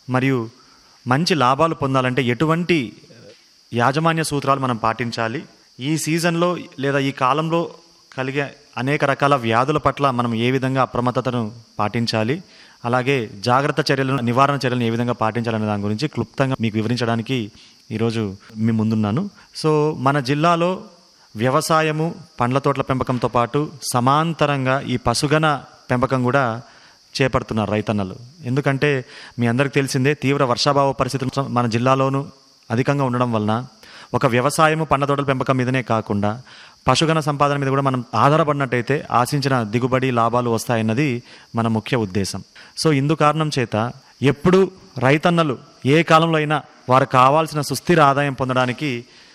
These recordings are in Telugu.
మరియు మంచి లాభాలు పొందాలంటే ఎటువంటి యాజమాన్య సూత్రాలు మనం పాటించాలి ఈ సీజన్లో లేదా ఈ కాలంలో కలిగే అనేక రకాల వ్యాధుల పట్ల మనం ఏ విధంగా అప్రమత్తతను పాటించాలి అలాగే జాగ్రత్త చర్యలను నివారణ చర్యలను ఏ విధంగా పాటించాలనే దాని గురించి క్లుప్తంగా మీకు వివరించడానికి ఈరోజు మీ ముందున్నాను సో మన జిల్లాలో వ్యవసాయము పండ్ల తోటల పెంపకంతో పాటు సమాంతరంగా ఈ పశుగన పెంపకం కూడా చేపడుతున్నారు రైతన్నలు ఎందుకంటే మీ అందరికి తెలిసిందే తీవ్ర వర్షాభావ పరిస్థితులు మన జిల్లాలోనూ అధికంగా ఉండడం వలన ఒక వ్యవసాయము పండ్ల తోటల పెంపకం మీదనే కాకుండా పశుగన సంపాదన మీద కూడా మనం ఆధారపడినట్టయితే ఆశించిన దిగుబడి లాభాలు వస్తాయన్నది మన ముఖ్య ఉద్దేశం సో ఇందు కారణం చేత ఎప్పుడు రైతన్నలు ఏ కాలంలో అయినా వారు కావాల్సిన సుస్థిర ఆదాయం పొందడానికి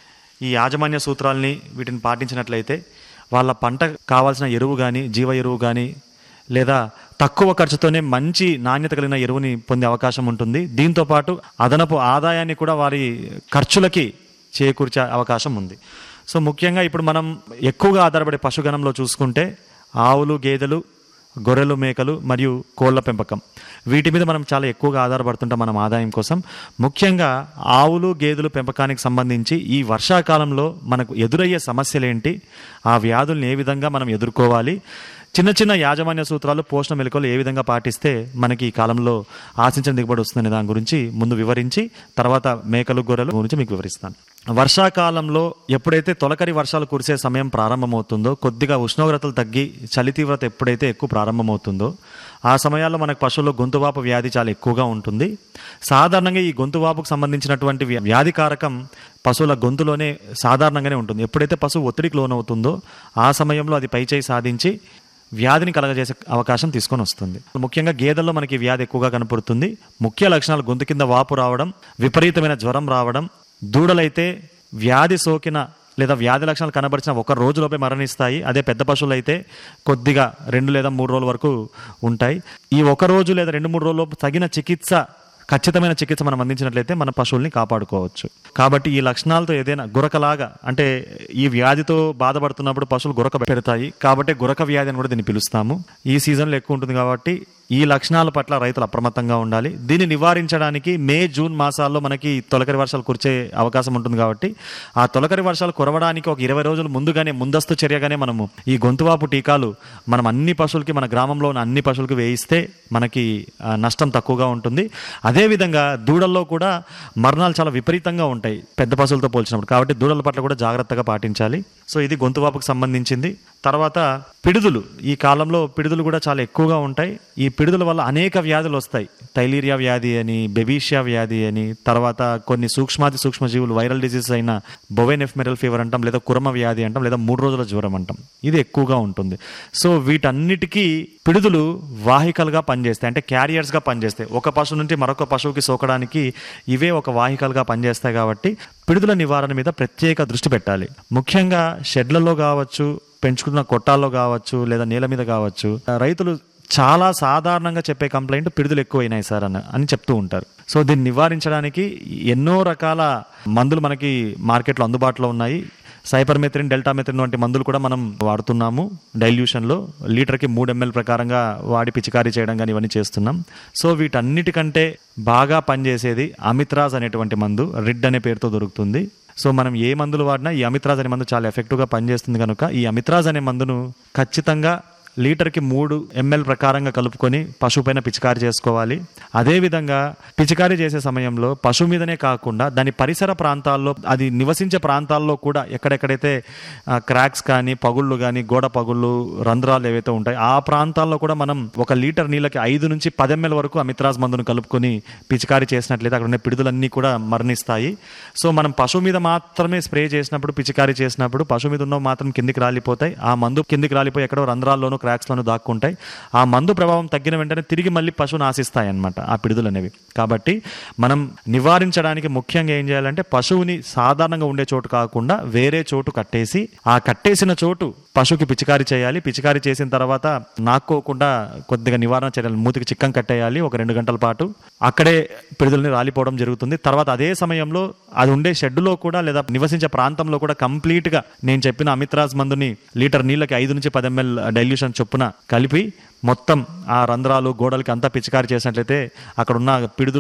ఈ యాజమాన్య సూత్రాల్ని వీటిని పాటించినట్లయితే వాళ్ళ పంట కావాల్సిన ఎరువు కానీ జీవ ఎరువు కానీ లేదా తక్కువ ఖర్చుతోనే మంచి నాణ్యత కలిగిన ఎరువుని పొందే అవకాశం ఉంటుంది దీంతో పాటు అదనపు ఆదాయాన్ని కూడా వారి ఖర్చులకి చేకూర్చే అవకాశం ఉంది సో ముఖ్యంగా ఇప్పుడు మనం ఎక్కువగా ఆధారపడే పశుగణంలో చూసుకుంటే ఆవులు గేదెలు గొర్రెలు మేకలు మరియు కోళ్ళ పెంపకం వీటి మీద మనం చాలా ఎక్కువగా ఆధారపడుతుంటాం మనం ఆదాయం కోసం ముఖ్యంగా ఆవులు గేదెలు పెంపకానికి సంబంధించి ఈ వర్షాకాలంలో మనకు ఎదురయ్యే సమస్యలేంటి ఆ వ్యాధుల్ని ఏ విధంగా మనం ఎదుర్కోవాలి చిన్న చిన్న యాజమాన్య సూత్రాలు పోషణ మెలకువలు ఏ విధంగా పాటిస్తే మనకి ఈ కాలంలో ఆశించిన దిగుబడి వస్తుందనే దాని గురించి ముందు వివరించి తర్వాత మేకలు గొర్రెలు గురించి మీకు వివరిస్తాను వర్షాకాలంలో ఎప్పుడైతే తొలకరి వర్షాలు కురిసే సమయం ప్రారంభమవుతుందో కొద్దిగా ఉష్ణోగ్రతలు తగ్గి చలి తీవ్రత ఎప్పుడైతే ఎక్కువ ప్రారంభమవుతుందో ఆ సమయాల్లో మనకు పశువుల్లో గొంతువాపు వ్యాధి చాలా ఎక్కువగా ఉంటుంది సాధారణంగా ఈ గొంతువాపుకు సంబంధించినటువంటి వ్య- వ్యాధి కారకం పశువుల గొంతులోనే సాధారణంగానే ఉంటుంది ఎప్పుడైతే పశువు ఒత్తిడికి లోనవుతుందో ఆ సమయంలో అది పైచేయి సాధించి వ్యాధిని కలగజేసే అవకాశం తీసుకొని వస్తుంది ముఖ్యంగా గేదెల్లో మనకి ఈ వ్యాధి ఎక్కువగా కనపడుతుంది ముఖ్య లక్షణాలు గొంతు కింద వాపు రావడం విపరీతమైన జ్వరం రావడం దూడలైతే వ్యాధి సోకిన లేదా వ్యాధి లక్షణాలు కనబరిచిన ఒక రోజులోపే మరణిస్తాయి అదే పెద్ద పశువులు అయితే కొద్దిగా రెండు లేదా మూడు రోజుల వరకు ఉంటాయి ఈ ఒక రోజు లేదా రెండు మూడు రోజుల్లో తగిన చికిత్స ఖచ్చితమైన చికిత్స మనం అందించినట్లయితే మన పశువుల్ని కాపాడుకోవచ్చు కాబట్టి ఈ లక్షణాలతో ఏదైనా గురకలాగా అంటే ఈ వ్యాధితో బాధపడుతున్నప్పుడు పశువులు గురక పెడతాయి కాబట్టి గురక వ్యాధి అని కూడా దీన్ని పిలుస్తాము ఈ సీజన్లో ఎక్కువ ఉంటుంది కాబట్టి ఈ లక్షణాల పట్ల రైతులు అప్రమత్తంగా ఉండాలి దీన్ని నివారించడానికి మే జూన్ మాసాల్లో మనకి తొలకరి వర్షాలు కురిచే అవకాశం ఉంటుంది కాబట్టి ఆ తొలకరి వర్షాలు కురవడానికి ఒక ఇరవై రోజులు ముందుగానే ముందస్తు చర్యగానే మనము ఈ గొంతువాపు టీకాలు మనం అన్ని పశువులకి మన గ్రామంలో ఉన్న అన్ని పశువులకి వేయిస్తే మనకి ఆ, నష్టం తక్కువగా ఉంటుంది అదేవిధంగా దూడల్లో కూడా మరణాలు చాలా విపరీతంగా ఉంటాయి పెద్ద పశువులతో పోల్చినప్పుడు కాబట్టి దూడల పట్ల కూడా జాగ్రత్తగా పాటించాలి సో ఇది గొంతువాపుకు సంబంధించింది తర్వాత పిడుదులు ఈ కాలంలో పిడుదులు కూడా చాలా ఎక్కువగా ఉంటాయి ఈ పిడుదల వల్ల అనేక వ్యాధులు వస్తాయి థైలీరియా వ్యాధి అని బెబీషియా వ్యాధి అని తర్వాత కొన్ని సూక్ష్మాతి సూక్ష్మజీవులు వైరల్ డిసీజ్ అయిన బొవెన్ ఎఫ్మెరల్ ఫీవర్ అంటాం లేదా కురమ వ్యాధి అంటాం లేదా మూడు రోజుల జ్వరం అంటాం ఇది ఎక్కువగా ఉంటుంది సో వీటన్నిటికీ పిడుదులు వాహికలుగా పనిచేస్తాయి అంటే క్యారియర్స్గా పనిచేస్తాయి ఒక పశువు నుండి మరొక పశువుకి సోకడానికి ఇవే ఒక వాహికలుగా పనిచేస్తాయి కాబట్టి పిడుదల నివారణ మీద ప్రత్యేక దృష్టి పెట్టాలి ముఖ్యంగా షెడ్లలో కావచ్చు పెంచుకున్న కొట్టాల్లో కావచ్చు లేదా నేల మీద కావచ్చు రైతులు చాలా సాధారణంగా చెప్పే కంప్లైంట్ పిడుదలు ఎక్కువైనాయి సార్ అని అని చెప్తూ ఉంటారు సో దీన్ని నివారించడానికి ఎన్నో రకాల మందులు మనకి మార్కెట్లో అందుబాటులో ఉన్నాయి సైపర్మెథ్రిన్ డెల్టామెథ్రిన్ వంటి మందులు కూడా మనం వాడుతున్నాము డైల్యూషన్లో లీటర్కి మూడు ఎంఎల్ ప్రకారంగా వాడి పిచికారీ చేయడం కానీ ఇవన్నీ చేస్తున్నాం సో వీటన్నిటికంటే బాగా పనిచేసేది అమిత్రాజ్ అనేటువంటి మందు రిడ్ అనే పేరుతో దొరుకుతుంది సో మనం ఏ మందులు వాడినా ఈ అమిత్రాజ్ అనే మందు చాలా ఎఫెక్టివ్గా పనిచేస్తుంది కనుక ఈ అమిత్రాజ్ అనే మందును ఖచ్చితంగా లీటర్కి మూడు ఎంఎల్ ప్రకారంగా కలుపుకొని పశువు పైన పిచికారి చేసుకోవాలి అదేవిధంగా పిచికారీ చేసే సమయంలో పశువు మీదనే కాకుండా దాని పరిసర ప్రాంతాల్లో అది నివసించే ప్రాంతాల్లో కూడా ఎక్కడెక్కడైతే క్రాక్స్ కానీ పగుళ్ళు కానీ గోడ పగుళ్ళు రంధ్రాలు ఏవైతే ఉంటాయి ఆ ప్రాంతాల్లో కూడా మనం ఒక లీటర్ నీళ్ళకి ఐదు నుంచి పది ఎంఎల్ వరకు అమిత్రాజ్ మందును కలుపుకొని పిచికారీ చేసినట్లయితే అక్కడ ఉన్న పిడుదలన్నీ కూడా మరణిస్తాయి సో మనం పశువు మీద మాత్రమే స్ప్రే చేసినప్పుడు పిచికారీ చేసినప్పుడు పశువు మీద ఉన్నవి మాత్రం కిందికి రాలిపోతాయి ఆ మందు కిందికి రాలిపోయి ఎక్కడో రంధ్రాల్లోనూ క్రాక్స్లోనూ దాక్కుంటాయి ఆ మందు ప్రభావం తగ్గిన వెంటనే తిరిగి మళ్ళీ పశువును ఆశిస్తాయి అన్నమాట ఆ పిడుదలు అనేవి కాబట్టి మనం నివారించడానికి ముఖ్యంగా ఏం చేయాలంటే పశువుని సాధారణంగా ఉండే చోటు కాకుండా వేరే చోటు కట్టేసి ఆ కట్టేసిన చోటు పశువుకి పిచికారీ చేయాలి పిచికారీ చేసిన తర్వాత నాక్కోకుండా కొద్దిగా నివారణ చర్యలు మూతికి చిక్కం కట్టేయాలి ఒక రెండు గంటల పాటు అక్కడే పిడుదలని రాలిపోవడం జరుగుతుంది తర్వాత అదే సమయంలో అది ఉండే షెడ్డులో కూడా లేదా నివసించే ప్రాంతంలో కూడా కంప్లీట్ గా నేను చెప్పిన అమిత్రాజ్ మందుని లీటర్ నీళ్ళకి ఐదు నుంచి పది ఎంఎల్ డైల్యూషన్ చొప్పున కలిపి మొత్తం ఆ రంధ్రాలు గోడలకి అంతా పిచికారి చేసినట్లయితే అక్కడ ఉన్న పిడుదలు